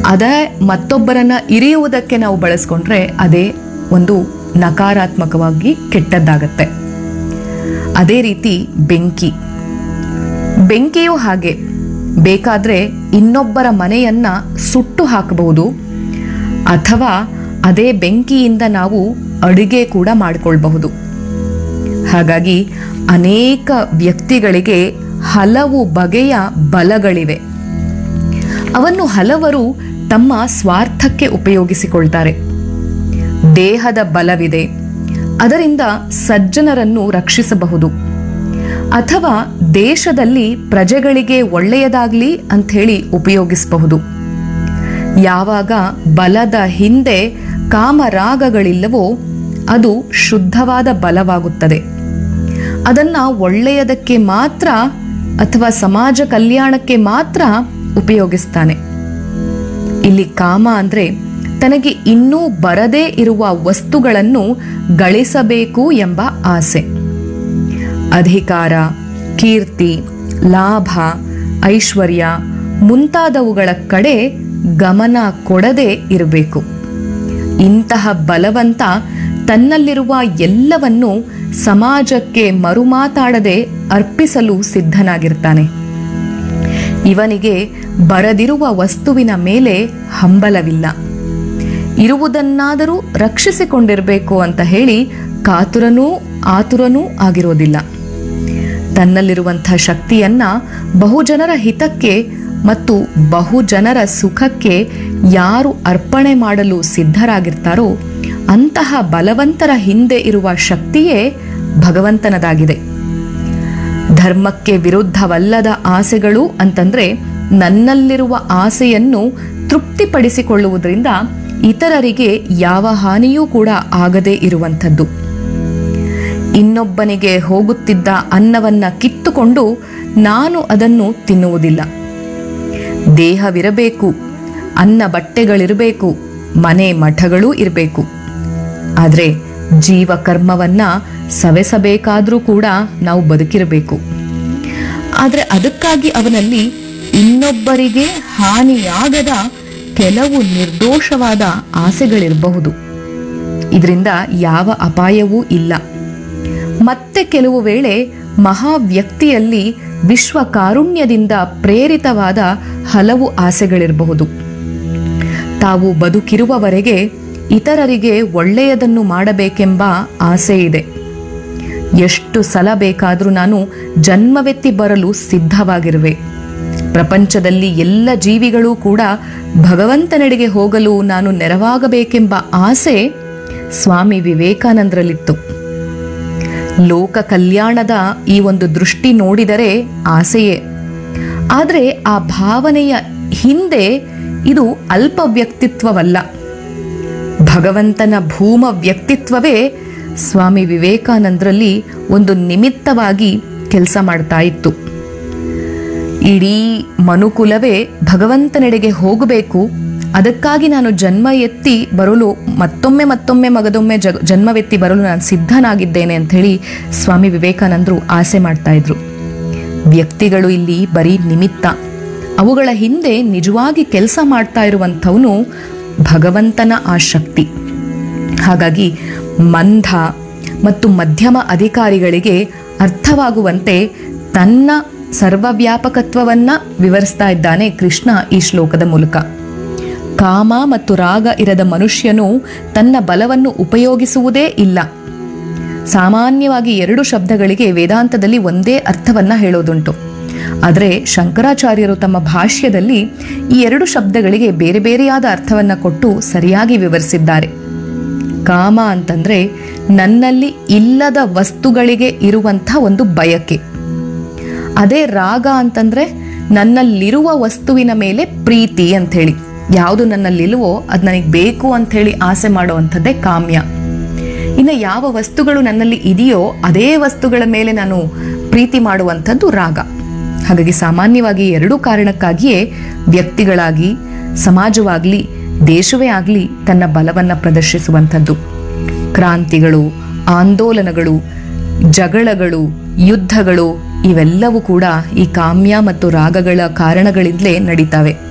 ಅದೇ ಮತ್ತೊಬ್ಬರನ್ನ ಇರಿಯುವುದಕ್ಕೆ ನಾವು ಬಳಸ್ಕೊಂಡ್ರೆ ಅದೇ ಒಂದು ನಕಾರಾತ್ಮಕವಾಗಿ ಕೆಟ್ಟದ್ದಾಗತ್ತೆ ಅದೇ ರೀತಿ ಬೆಂಕಿ ಬೆಂಕಿಯೂ ಹಾಗೆ ಬೇಕಾದ್ರೆ ಇನ್ನೊಬ್ಬರ ಮನೆಯನ್ನ ಸುಟ್ಟು ಹಾಕಬಹುದು ಅಥವಾ ಅದೇ ಬೆಂಕಿಯಿಂದ ನಾವು ಅಡುಗೆ ಕೂಡ ಮಾಡಿಕೊಳ್ಬಹುದು ಹಾಗಾಗಿ ಅನೇಕ ವ್ಯಕ್ತಿಗಳಿಗೆ ಹಲವು ಬಗೆಯ ಬಲಗಳಿವೆ ಅವನ್ನು ಹಲವರು ತಮ್ಮ ಸ್ವಾರ್ಥಕ್ಕೆ ಉಪಯೋಗಿಸಿಕೊಳ್ತಾರೆ ದೇಹದ ಬಲವಿದೆ ಅದರಿಂದ ಸಜ್ಜನರನ್ನು ರಕ್ಷಿಸಬಹುದು ಅಥವಾ ದೇಶದಲ್ಲಿ ಪ್ರಜೆಗಳಿಗೆ ಒಳ್ಳೆಯದಾಗ್ಲಿ ಅಂಥೇಳಿ ಉಪಯೋಗಿಸಬಹುದು ಯಾವಾಗ ಬಲದ ಹಿಂದೆ ಕಾಮರಾಗಗಳಿಲ್ಲವೋ ಅದು ಶುದ್ಧವಾದ ಬಲವಾಗುತ್ತದೆ ಅದನ್ನ ಒಳ್ಳೆಯದಕ್ಕೆ ಮಾತ್ರ ಅಥವಾ ಸಮಾಜ ಕಲ್ಯಾಣಕ್ಕೆ ಮಾತ್ರ ಉಪಯೋಗಿಸ್ತಾನೆ ಇಲ್ಲಿ ಕಾಮ ಅಂದ್ರೆ ತನಗೆ ಇನ್ನೂ ಬರದೇ ಇರುವ ವಸ್ತುಗಳನ್ನು ಗಳಿಸಬೇಕು ಎಂಬ ಆಸೆ ಅಧಿಕಾರ ಕೀರ್ತಿ ಲಾಭ ಐಶ್ವರ್ಯ ಮುಂತಾದವುಗಳ ಕಡೆ ಗಮನ ಕೊಡದೆ ಇರಬೇಕು ಇಂತಹ ಬಲವಂತ ತನ್ನಲ್ಲಿರುವ ಎಲ್ಲವನ್ನು ಸಮಾಜಕ್ಕೆ ಮರುಮಾತಾಡದೆ ಅರ್ಪಿಸಲು ಸಿದ್ಧನಾಗಿರ್ತಾನೆ ಇವನಿಗೆ ಬರದಿರುವ ವಸ್ತುವಿನ ಮೇಲೆ ಹಂಬಲವಿಲ್ಲ ಇರುವುದನ್ನಾದರೂ ರಕ್ಷಿಸಿಕೊಂಡಿರಬೇಕು ಅಂತ ಹೇಳಿ ಕಾತುರನೂ ಆತುರನೂ ಆಗಿರೋದಿಲ್ಲ ತನ್ನಲ್ಲಿರುವಂಥ ಶಕ್ತಿಯನ್ನ ಬಹುಜನರ ಹಿತಕ್ಕೆ ಮತ್ತು ಬಹುಜನರ ಸುಖಕ್ಕೆ ಯಾರು ಅರ್ಪಣೆ ಮಾಡಲು ಸಿದ್ಧರಾಗಿರ್ತಾರೋ ಅಂತಹ ಬಲವಂತರ ಹಿಂದೆ ಇರುವ ಶಕ್ತಿಯೇ ಭಗವಂತನದಾಗಿದೆ ಧರ್ಮಕ್ಕೆ ವಿರುದ್ಧವಲ್ಲದ ಆಸೆಗಳು ಅಂತಂದ್ರೆ ನನ್ನಲ್ಲಿರುವ ಆಸೆಯನ್ನು ತೃಪ್ತಿಪಡಿಸಿಕೊಳ್ಳುವುದರಿಂದ ಇತರರಿಗೆ ಯಾವ ಹಾನಿಯೂ ಕೂಡ ಆಗದೇ ಇರುವಂಥದ್ದು ಇನ್ನೊಬ್ಬನಿಗೆ ಹೋಗುತ್ತಿದ್ದ ಅನ್ನವನ್ನ ಕಿತ್ತುಕೊಂಡು ನಾನು ಅದನ್ನು ತಿನ್ನುವುದಿಲ್ಲ ದೇಹವಿರಬೇಕು ಅನ್ನ ಬಟ್ಟೆಗಳಿರಬೇಕು ಮನೆ ಮಠಗಳೂ ಇರಬೇಕು ಆದರೆ ಜೀವಕರ್ಮವನ್ನ ಸವೆಸಬೇಕಾದ್ರೂ ಕೂಡ ನಾವು ಬದುಕಿರಬೇಕು ಆದರೆ ಅದಕ್ಕಾಗಿ ಅವನಲ್ಲಿ ಇನ್ನೊಬ್ಬರಿಗೆ ಹಾನಿಯಾಗದ ಕೆಲವು ನಿರ್ದೋಷವಾದ ಆಸೆಗಳಿರಬಹುದು ಇದರಿಂದ ಯಾವ ಅಪಾಯವೂ ಇಲ್ಲ ಮತ್ತೆ ಕೆಲವು ವೇಳೆ ಮಹಾ ವ್ಯಕ್ತಿಯಲ್ಲಿ ವಿಶ್ವ ಕಾರುಣ್ಯದಿಂದ ಪ್ರೇರಿತವಾದ ಹಲವು ಆಸೆಗಳಿರಬಹುದು ತಾವು ಬದುಕಿರುವವರೆಗೆ ಇತರರಿಗೆ ಒಳ್ಳೆಯದನ್ನು ಮಾಡಬೇಕೆಂಬ ಆಸೆ ಇದೆ ಎಷ್ಟು ಸಲ ಬೇಕಾದರೂ ನಾನು ಜನ್ಮವೆತ್ತಿ ಬರಲು ಸಿದ್ಧವಾಗಿರುವೆ ಪ್ರಪಂಚದಲ್ಲಿ ಎಲ್ಲ ಜೀವಿಗಳೂ ಕೂಡ ಭಗವಂತನೆಡೆಗೆ ಹೋಗಲು ನಾನು ನೆರವಾಗಬೇಕೆಂಬ ಆಸೆ ಸ್ವಾಮಿ ವಿವೇಕಾನಂದರಲ್ಲಿತ್ತು ಲೋಕ ಕಲ್ಯಾಣದ ಈ ಒಂದು ದೃಷ್ಟಿ ನೋಡಿದರೆ ಆಸೆಯೇ ಆದರೆ ಆ ಭಾವನೆಯ ಹಿಂದೆ ಇದು ಅಲ್ಪ ವ್ಯಕ್ತಿತ್ವವಲ್ಲ ಭಗವಂತನ ಭೂಮ ವ್ಯಕ್ತಿತ್ವವೇ ಸ್ವಾಮಿ ವಿವೇಕಾನಂದರಲ್ಲಿ ಒಂದು ನಿಮಿತ್ತವಾಗಿ ಕೆಲಸ ಮಾಡ್ತಾ ಇತ್ತು ಇಡೀ ಮನುಕುಲವೇ ಭಗವಂತನೆಡೆಗೆ ಹೋಗಬೇಕು ಅದಕ್ಕಾಗಿ ನಾನು ಜನ್ಮ ಎತ್ತಿ ಬರಲು ಮತ್ತೊಮ್ಮೆ ಮತ್ತೊಮ್ಮೆ ಮಗದೊಮ್ಮೆ ಜಗ ಜನ್ಮವೆತ್ತಿ ಬರಲು ನಾನು ಸಿದ್ಧನಾಗಿದ್ದೇನೆ ಅಂತ ಹೇಳಿ ಸ್ವಾಮಿ ವಿವೇಕಾನಂದರು ಆಸೆ ಮಾಡ್ತಾ ಇದ್ರು ವ್ಯಕ್ತಿಗಳು ಇಲ್ಲಿ ಬರೀ ನಿಮಿತ್ತ ಅವುಗಳ ಹಿಂದೆ ನಿಜವಾಗಿ ಕೆಲಸ ಮಾಡ್ತಾ ಇರುವಂಥವನು ಭಗವಂತನ ಆ ಶಕ್ತಿ ಹಾಗಾಗಿ ಮಂದ ಮತ್ತು ಮಧ್ಯಮ ಅಧಿಕಾರಿಗಳಿಗೆ ಅರ್ಥವಾಗುವಂತೆ ತನ್ನ ಸರ್ವವ್ಯಾಪಕತ್ವವನ್ನ ವಿವರಿಸ್ತಾ ಇದ್ದಾನೆ ಕೃಷ್ಣ ಈ ಶ್ಲೋಕದ ಮೂಲಕ ಕಾಮ ಮತ್ತು ರಾಗ ಇರದ ಮನುಷ್ಯನು ತನ್ನ ಬಲವನ್ನು ಉಪಯೋಗಿಸುವುದೇ ಇಲ್ಲ ಸಾಮಾನ್ಯವಾಗಿ ಎರಡು ಶಬ್ದಗಳಿಗೆ ವೇದಾಂತದಲ್ಲಿ ಒಂದೇ ಅರ್ಥವನ್ನ ಹೇಳೋದುಂಟು ಆದರೆ ಶಂಕರಾಚಾರ್ಯರು ತಮ್ಮ ಭಾಷ್ಯದಲ್ಲಿ ಈ ಎರಡು ಶಬ್ದಗಳಿಗೆ ಬೇರೆ ಬೇರೆಯಾದ ಅರ್ಥವನ್ನ ಕೊಟ್ಟು ಸರಿಯಾಗಿ ವಿವರಿಸಿದ್ದಾರೆ ಕಾಮ ಅಂತಂದ್ರೆ ನನ್ನಲ್ಲಿ ಇಲ್ಲದ ವಸ್ತುಗಳಿಗೆ ಇರುವಂಥ ಒಂದು ಬಯಕೆ ಅದೇ ರಾಗ ಅಂತಂದ್ರೆ ನನ್ನಲ್ಲಿರುವ ವಸ್ತುವಿನ ಮೇಲೆ ಪ್ರೀತಿ ಅಂಥೇಳಿ ಯಾವುದು ನನ್ನಲ್ಲಿಲ್ವೋ ಅದು ನನಗೆ ಬೇಕು ಅಂಥೇಳಿ ಆಸೆ ಮಾಡುವಂಥದ್ದೇ ಕಾಮ್ಯ ಇನ್ನು ಯಾವ ವಸ್ತುಗಳು ನನ್ನಲ್ಲಿ ಇದೆಯೋ ಅದೇ ವಸ್ತುಗಳ ಮೇಲೆ ನಾನು ಪ್ರೀತಿ ಮಾಡುವಂಥದ್ದು ರಾಗ ಹಾಗಾಗಿ ಸಾಮಾನ್ಯವಾಗಿ ಎರಡೂ ಕಾರಣಕ್ಕಾಗಿಯೇ ವ್ಯಕ್ತಿಗಳಾಗಿ ಸಮಾಜವಾಗಲಿ ದೇಶವೇ ಆಗಲಿ ತನ್ನ ಬಲವನ್ನು ಪ್ರದರ್ಶಿಸುವಂಥದ್ದು ಕ್ರಾಂತಿಗಳು ಆಂದೋಲನಗಳು ಜಗಳಗಳು ಯುದ್ಧಗಳು ಇವೆಲ್ಲವೂ ಕೂಡ ಈ ಕಾಮ್ಯ ಮತ್ತು ರಾಗಗಳ ಕಾರಣಗಳಿಂದಲೇ ನಡೀತಾವೆ